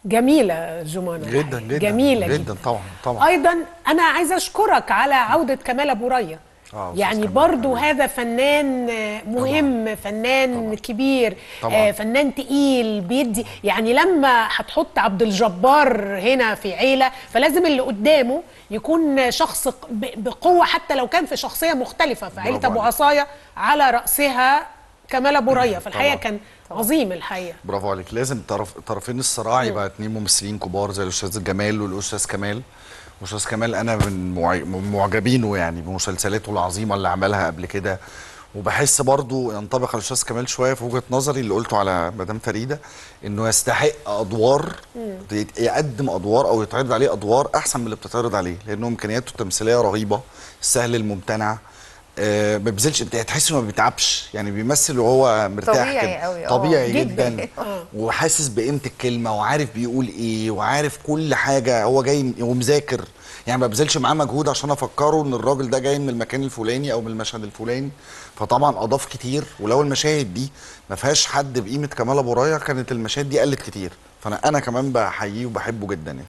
جميله جمانه جدا الحقيقة. جدا جميله جدا جدا طبعا طبعا ايضا انا عايزه اشكرك على عوده كمال ابو ريا آه، أستاذ يعني كمال برضو حبيبي. هذا فنان آه، مهم فنان طبعاً. كبير طبعاً. آه، فنان تقيل بيدي يعني لما هتحط عبد الجبار هنا في عيله فلازم اللي قدامه يكون شخص ق- ب- بقوه حتى لو كان في شخصيه مختلفه في عيله برافو ابو عليك. عصايه على راسها كمال ابو ريا فالحقيقه طبعاً. كان عظيم الحقيقه برافو عليك لازم طرف طرفين الصراع يبقى اتنين ممثلين كبار زي الاستاذ جمال والاستاذ كمال الاستاذ كمال انا من معي- من معجبينه يعني بمسلسلاته العظيمه اللي عملها قبل كده وبحس برضو ينطبق على الاستاذ كمال شويه في وجهه نظري اللي قلته على مدام فريده انه يستحق ادوار يت- يقدم ادوار او يتعرض عليه ادوار احسن من اللي بتتعرض عليه لانه امكانياته التمثيليه رهيبه السهل الممتنع آه، ما بيبذلش تحس انه ما بيتعبش يعني بيمثل وهو مرتاح طبيعي كده. أوي، آه. طبيعي جداً. جدا وحاسس بقيمه الكلمه وعارف بيقول ايه وعارف كل حاجه هو جاي م- ومذاكر يعني ما بذلش معاه مجهود عشان افكره ان الراجل ده جاي من المكان الفلاني او من المشهد الفلاني فطبعا اضاف كتير ولو المشاهد دي ما فيهاش حد بقيمه كمال ابو رايه كانت المشاهد دي قلت كتير فانا انا كمان بحييه وبحبه جدا يعني